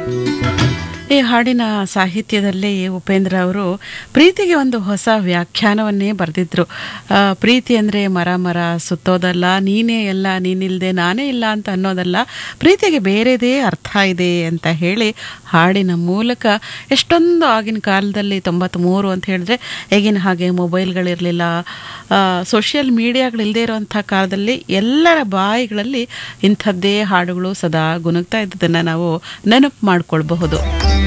ಈ ಹಾಡಿನ ಸಾಹಿತ್ಯದಲ್ಲಿ ಉಪೇಂದ್ರ ಅವರು ಪ್ರೀತಿಗೆ ಒಂದು ಹೊಸ ವ್ಯಾಖ್ಯಾನವನ್ನೇ ಬರೆದಿದ್ರು ಆ, ಪ್ರೀತಿ ಅಂದರೆ ಮರ ಮರ ಸುತ್ತೋದಲ್ಲ ನೀನೇ ಎಲ್ಲ ನೀನಿಲ್ಲದೆ ನಾನೇ ಇಲ್ಲ ಅಂತ ಅನ್ನೋದಲ್ಲ ಪ್ರೀತಿಗೆ ಬೇರೆದೇ ಅರ್ಥ ಇದೆ ಅಂತ ಹೇಳಿ ಹಾಡಿನ ಮೂಲಕ ಎಷ್ಟೊಂದು ಆಗಿನ ಕಾಲದಲ್ಲಿ ತೊಂಬತ್ತ್ಮೂರು ಅಂತ ಹೇಳಿದ್ರೆ ಈಗಿನ ಹಾಗೆ ಮೊಬೈಲ್ಗಳಿರಲಿಲ್ಲ ಸೋಷಿಯಲ್ ಮೀಡಿಯಾಗಳಿಲ್ಲದೆ ಇರುವಂಥ ಕಾಲದಲ್ಲಿ ಎಲ್ಲರ ಬಾಯಿಗಳಲ್ಲಿ ಇಂಥದ್ದೇ ಹಾಡುಗಳು ಸದಾ ಗುನುಗ್ತಾ ಇದ್ದದನ್ನು ನಾವು ನೆನಪು ಮಾಡಿಕೊಳ್ಬಹುದು